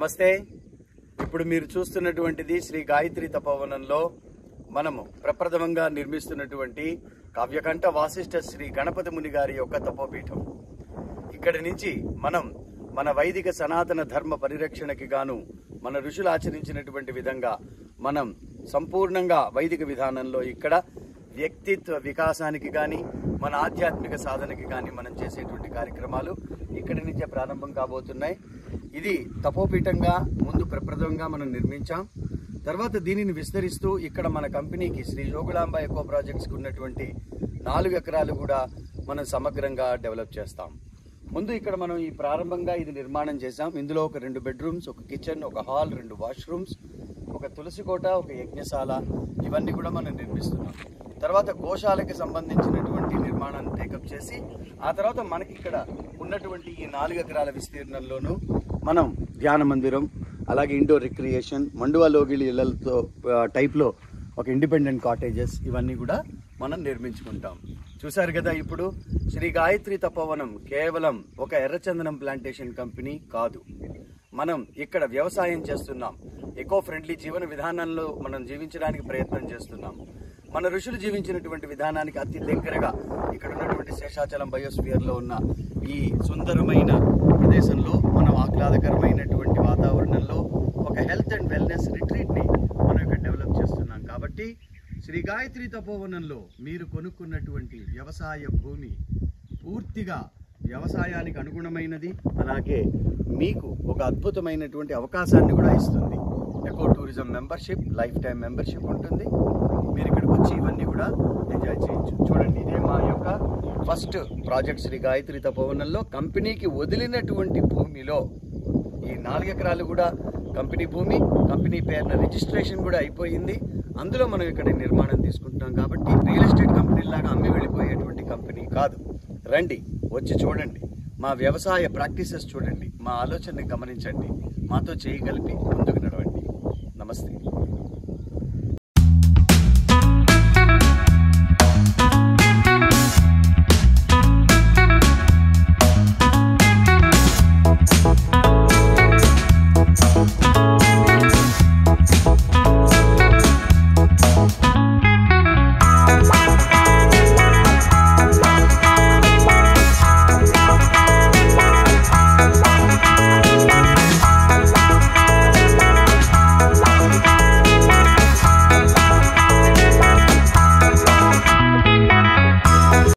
నమస్తే ఇప్పుడు మీరు చూస్తున్నటువంటిది శ్రీ గాయత్రి తపోవనంలో మనము ప్రప్రథమంగా నిర్మిస్తున్నటువంటి కావ్యకంఠ వాసిష్ఠ శ్రీ గణపతి ముని గారి యొక్క తపోపీఠం ఇక్కడి నుంచి మనం మన వైదిక సనాతన ధర్మ పరిరక్షణకి గాను మన ఋషులు ఆచరించినటువంటి విధంగా మనం సంపూర్ణంగా వైదిక విధానంలో ఇక్కడ వ్యక్తిత్వ వికాసానికి కానీ మన ఆధ్యాత్మిక సాధనకి కానీ మనం చేసేటువంటి కార్యక్రమాలు ఇక్కడి నుంచే ప్రారంభం కాబోతున్నాయి ఇది తపోపీఠంగా ముందు ప్రప్రథమంగా మనం నిర్మించాం తర్వాత దీనిని విస్తరిస్తూ ఇక్కడ మన కంపెనీకి శ్రీ జోగులాంబ ఎకో ప్రాజెక్ట్స్కి ఉన్నటువంటి నాలుగు ఎకరాలు కూడా మనం సమగ్రంగా డెవలప్ చేస్తాం ముందు ఇక్కడ మనం ఈ ప్రారంభంగా ఇది నిర్మాణం చేసాం ఇందులో ఒక రెండు బెడ్రూమ్స్ ఒక కిచెన్ ఒక హాల్ రెండు వాష్రూమ్స్ ఒక తులసి కోట ఒక యజ్ఞశాల ఇవన్నీ కూడా మనం నిర్మిస్తున్నాం తర్వాత గోశాలకి సంబంధించినటువంటి నిర్మాణాన్ని టేకప్ చేసి ఆ తర్వాత మనకి ఇక్కడ ఉన్నటువంటి ఈ నాలుగు ఎకరాల విస్తీర్ణంలోనూ మనం ధ్యాన మందిరం అలాగే ఇండోర్ రిక్రియేషన్ మండువా లోగిలి ఇళ్లతో టైప్లో ఒక ఇండిపెండెంట్ కాటేజెస్ ఇవన్నీ కూడా మనం నిర్మించుకుంటాం చూశారు కదా ఇప్పుడు శ్రీ గాయత్రి తపోవనం కేవలం ఒక ఎర్రచందనం ప్లాంటేషన్ కంపెనీ కాదు మనం ఇక్కడ వ్యవసాయం చేస్తున్నాం ఎకో ఫ్రెండ్లీ జీవన విధానంలో మనం జీవించడానికి ప్రయత్నం చేస్తున్నాం మన ఋషులు జీవించినటువంటి విధానానికి అతి దగ్గరగా ఇక్కడ ఉన్నటువంటి శేషాచలం బయోస్ఫియర్ లో ఉన్న ఈ సుందరమైన ప్రదేశంలో మనం ఆహ్లాదకరమైనటువంటి వాతావరణంలో ఒక హెల్త్ అండ్ వెల్నెస్ రిట్రీట్ ని మనం ఇక్కడ డెవలప్ చేస్తున్నాం కాబట్టి శ్రీ గాయత్రి తపోవనంలో మీరు కొనుక్కున్నటువంటి వ్యవసాయ భూమి పూర్తిగా వ్యవసాయానికి అనుగుణమైనది అలాగే మీకు ఒక అద్భుతమైనటువంటి అవకాశాన్ని కూడా ఇస్తుంది eco tourism membership lifetime membership ఉంటుంది మీరు ఇక్కడికి వచ్చి ఇవన్నీ కూడా ఎంజాయ్ చేయొచ్చు చూడండి ఇదే మా యొక్క ఫస్ట్ ప్రాజెక్ట్ శ్రీ గాయత్రి తపోవనంలో కంపెనీకి వదిలినటువంటి భూమిలో ఈ నాలుగు ఎకరాలు కూడా కంపెనీ భూమి కంపెనీ పేరున రిజిస్ట్రేషన్ కూడా అయిపోయింది అందులో మనం ఇక్కడ నిర్మాణం తీసుకుంటున్నాం కాబట్టి రియల్ ఎస్టేట్ కంపెనీ లాగా అమ్మి వెళ్ళిపోయేటువంటి కంపెనీ కాదు రండి వచ్చి చూడండి మా వ్యవసాయ ప్రాక్టీసెస్ చూడండి మా ఆలోచనని గమనించండి మాతో చేయగలిపి ముందుకు నడవండి నమస్తే